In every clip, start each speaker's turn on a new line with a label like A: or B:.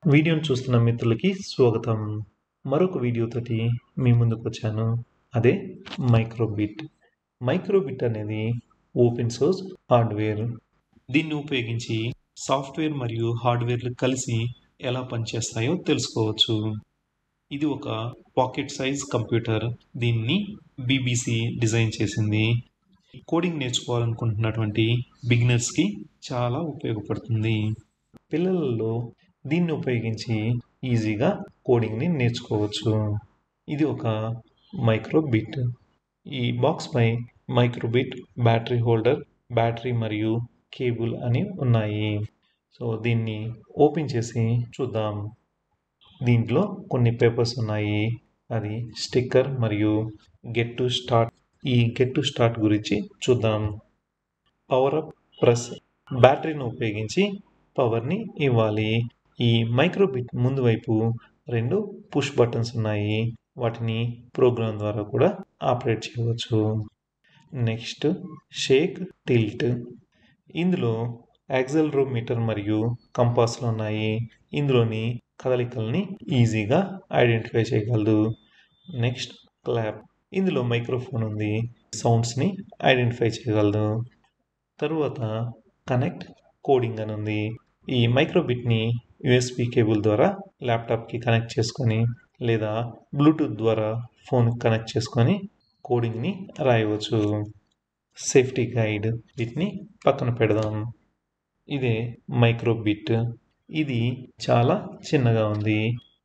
A: వీడియోను చూస్తున్న మిత్రులకి స్వాగతం మరొక వీడియోతోటి మీ ముందుకు వచ్చాను అదే మైక్రోబిట్ మైక్రోబిట్ అనేది ఓపెన్ సోర్స్ హార్డ్వేర్ దీన్ని ఉపయోగించి సాఫ్ట్వేర్ మరియు హార్డ్వేర్లు కలిసి ఎలా పనిచేస్తాయో తెలుసుకోవచ్చు ఇది ఒక పాకెట్ సైజ్ కంప్యూటర్ దీన్ని బీబీసీ డిజైన్ చేసింది కోడింగ్ నేర్చుకోవాలనుకుంటున్నటువంటి బిగినర్స్కి చాలా ఉపయోగపడుతుంది పిల్లలలో దీన్ని ఉపయోగించి ఈజీగా కోడింగ్ని నేర్చుకోవచ్చు ఇది ఒక మైక్రోబిట్ ఈ బాక్స్ పై మైక్రోబిట్ బ్యాటరీ హోల్డర్ బ్యాటరీ మరియు కేబుల్ అని ఉన్నాయి సో దీన్ని ఓపెన్ చేసి చూద్దాం దీంట్లో కొన్ని పేపర్స్ ఉన్నాయి అది స్టిక్కర్ మరియు గెట్ టు స్టార్ట్ ఈ గెట్ టు స్టార్ట్ గురించి చూద్దాం పవర్ అప్ ప్రెస్ బ్యాటరీని ఉపయోగించి పవర్ని ఇవ్వాలి ఈ మైక్రోబిట్ ముందు వైపు రెండు పుష్ బటన్స్ ఉన్నాయి వాటిని ప్రోగ్రామ్ ద్వారా కూడా ఆపరేట్ చేయవచ్చు నెక్స్ట్ షేక్ టిల్ట్ ఇందులో యాక్సెలరోమీటర్ మరియు కంపాస్లు ఉన్నాయి ఇందులోని కదలికల్ని ఈజీగా ఐడెంటిఫై చేయగలదు నెక్స్ట్ క్లాప్ ఇందులో మైక్రోఫోన్ ఉంది సౌండ్స్ని ఐడెంటిఫై చేయగలదు తరువాత కనెక్ట్ కోడింగ్ అని ఉంది ఈ మైక్రోబిట్ని యూఎస్బి కేబుల్ ద్వారా ల్యాప్టాప్కి కనెక్ట్ చేసుకొని లేదా బ్లూటూత్ ద్వారా ఫోన్ కనెక్ట్ చేసుకొని కోడింగ్ని రాయవచ్చు సేఫ్టీ గైడ్ వీటిని పక్కన పెడదాం ఇదే మైక్రోబిట్ ఇది చాలా చిన్నగా ఉంది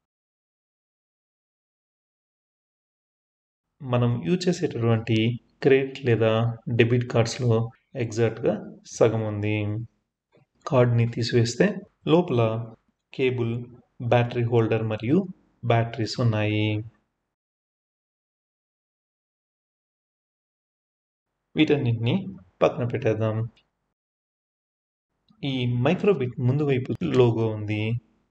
A: మనం యూజ్ చేసేటటువంటి క్రెడిట్ లేదా డెబిట్ కార్డ్స్లో ఎగ్జాక్ట్గా సగం ఉంది కార్డ్ని తీసివేస్తే లోపల కేబుల్ బ్యాటరీ హోల్డర్ మరియు బ్యాటరీస్ ఉన్నాయి వీటన్నిటిని పక్కన పెట్టేద్దాం ఈ మైక్రోబిట్ ముందు వైపు లోగో ఉంది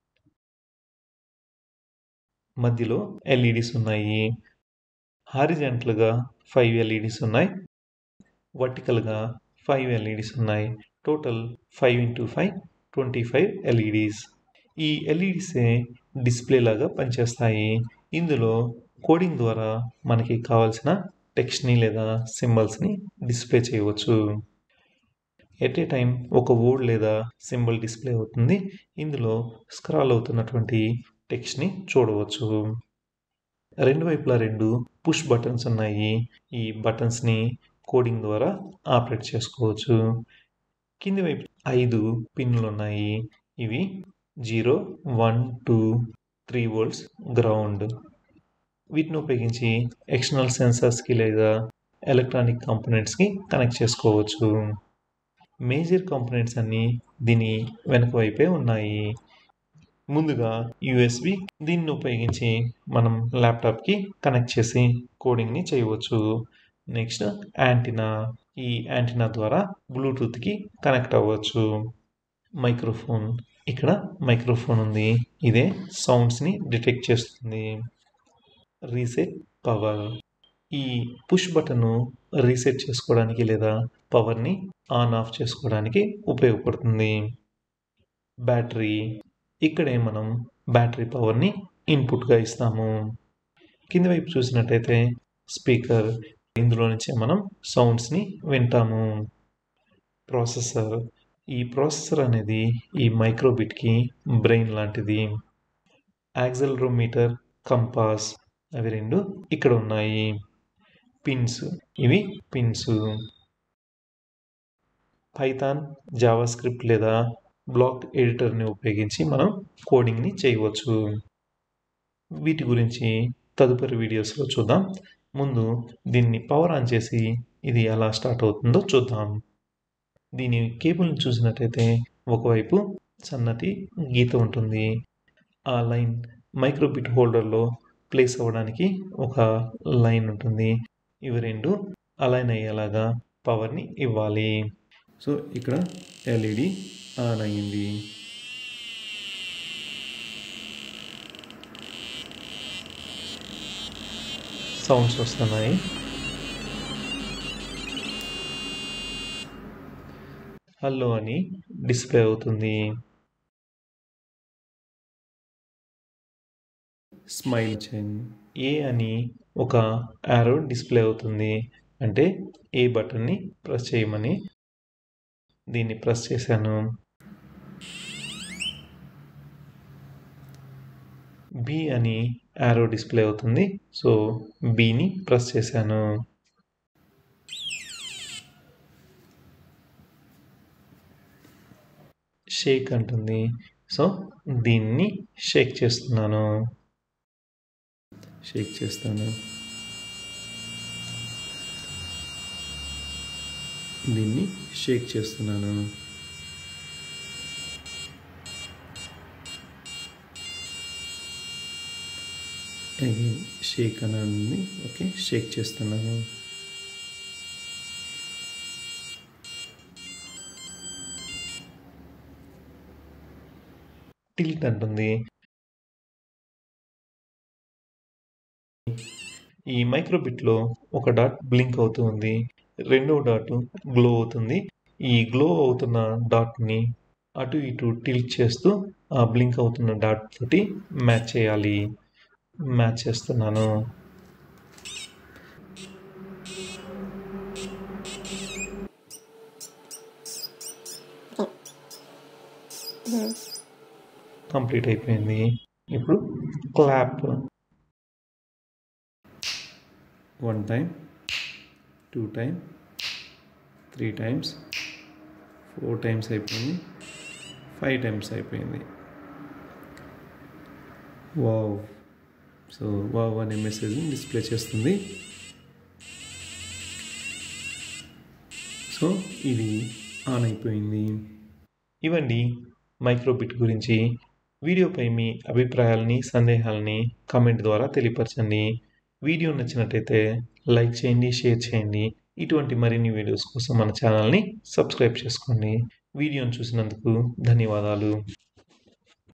A: మధ్యలో ఎల్ఈడిస్ ఉన్నాయి హారిజెంటల్గా ఫైవ్ ఎల్ఈడిస్ ఉన్నాయి వర్టికల్గా ఫైవ్ ఎల్ఈడిస్ ఉన్నాయి total five into five twenty five LEDs ఈ ఎల్ఈడిసే డిస్ప్లే లాగా పనిచేస్తాయి ఇందులో కోడింగ్ ద్వారా మనకి కావాల్సిన టెక్స్ట్ని లేదా సింబల్స్ని డిస్ప్లే చేయవచ్చు ఎట్ ఏ టైం ఒక వర్డ్ లేదా సింబల్ డిస్ప్లే అవుతుంది ఇందులో స్క్రాల్ అవుతున్నటువంటి టెక్స్ట్ని చూడవచ్చు రెండు వైపులా రెండు పుష్ బటన్స్ ఉన్నాయి ఈ బటన్స్ని కోడింగ్ ద్వారా ఆపరేట్ చేసుకోవచ్చు కింది వైపు ఐదు పిన్నులు ఉన్నాయి ఇవి zero one two three volts ground వీటిని ఉపయోగించి ఎక్స్టర్నల్ సెన్సార్స్కి లేదా ఎలక్ట్రానిక్ కాంపోనెంట్స్కి కనెక్ట్ చేసుకోవచ్చు మేజర్ కాంపోనెంట్స్ అన్నీ దీని వెనక వైపే ఉన్నాయి ముందుగా యూఎస్బి దీన్ని ఉపయోగించి మనం ల్యాప్టాప్కి కనెక్ట్ చేసి కోడింగ్ని చేయవచ్చు నెక్స్ట్ యాంటీనా ఈ యాంటీనా ద్వారా బ్లూటూత్కి కనెక్ట్ అవ్వచ్చు మైక్రోఫోన్ ఇక్కడ మైక్రోఫోన్ ఉంది ఇదే సౌండ్స్ని డిటెక్ట్ చేస్తుంది రీసెట్ పవర్ ఈ పుష్ బటన్ రీసెట్ చేసుకోవడానికి లేదా పవర్ని ఆన్ ఆఫ్ చేసుకోవడానికి ఉపయోగపడుతుంది బ్యాటరీ ఇక్కడే మనం బ్యాటరీ పవర్ని ఇన్పుట్గా ఇస్తాము కింది వైపు చూసినట్టయితే స్పీకర్ ఇందులో నుంచే మనం సౌండ్స్ని వింటాము ప్రాసెసర్ ఈ ప్రాసెసర్ అనేది ఈ మైక్రోబిట్కి బ్రెయిన్ లాంటిది యాక్సెలరోమీటర్ కంపాస్ అవి రెండు ఇక్కడ ఉన్నాయి పిన్స్ ఇవి పిన్స్ పైథాన్ జావా స్క్రిప్ట్ లేదా బ్లాక్ ఎడిటర్ని ఉపయోగించి మనం కోడింగ్ని చేయవచ్చు వీటి గురించి తదుపరి వీడియోస్లో చూద్దాం ముందు దీన్ని పవర్ ఆన్ చేసి ఇది ఎలా స్టార్ట్ అవుతుందో చూద్దాం దీని కేబుల్ని చూసినట్టయితే ఒకవైపు సన్నటి గీత ఉంటుంది ఆ లైన్ మైక్రోబిట్ హోల్డర్లో ప్లేస్ అవ్వడానికి ఒక లైన్ ఉంటుంది ఇవి రెండు అలైన్ అయ్యేలాగా పవర్ని ఇవ్వాలి సో ఇక్కడ ఎల్ఈడి ఆన్ అయ్యింది సౌండ్స్ వస్తున్నాయి హలో అని డిస్ప్లే అవుతుంది స్మైల్ చైన్ ఏ అని ఒక యారో డిస్ప్లే అవుతుంది అంటే ఏ బటన్ని ప్రెస్ చేయమని దీన్ని ప్రెస్ చేశాను బి అని యారో డిస్ప్లే అవుతుంది సో బిని ప్రెస్ చేశాను షేక్ అంటుంది సో దీన్ని షేక్ చేస్తున్నాను షేక్ చేస్తాను దీన్ని షేక్ చేస్తున్నాను అగైన్ షేక్ అని ఉంది ఓకే షేక్ చేస్తున్నాను టిల్ట్ అంటుంది ఈ మైక్రోబిట్లో ఒక డాట్ బ్లింక్ అవుతూ ఉంది రెండవ డాట్ గ్లో అవుతుంది ఈ గ్లో అవుతున్న డాట్ని అటు ఇటు టిల్ట్ చేస్తూ ఆ బ్లింక్ అవుతున్న డాట్ తోటి మ్యాచ్ చేయాలి మ్యాచ్ చేస్తున్నాను కంప్లీట్ అయిపోయింది ఇప్పుడు clap one time two time three times four times అయిపోయింది ఫైవ్ టైమ్స్ అయిపోయింది వావ్ సో వావ్ అనే మెసేజ్ని డిస్ప్లే చేస్తుంది సో ఇది ఆన్ అయిపోయింది ఇవండి మైక్రోబిట్ గురించి వీడియోపై మీ అభిప్రాయాలని సందేహాలని కామెంట్ ద్వారా తెలియపరచండి వీడియో నచ్చినట్టయితే లైక్ చేయండి షేర్ చేయండి ఇటువంటి మరిన్ని వీడియోస్ కోసం మన ఛానల్ని సబ్స్క్రైబ్ చేసుకోండి వీడియోని చూసినందుకు ధన్యవాదాలు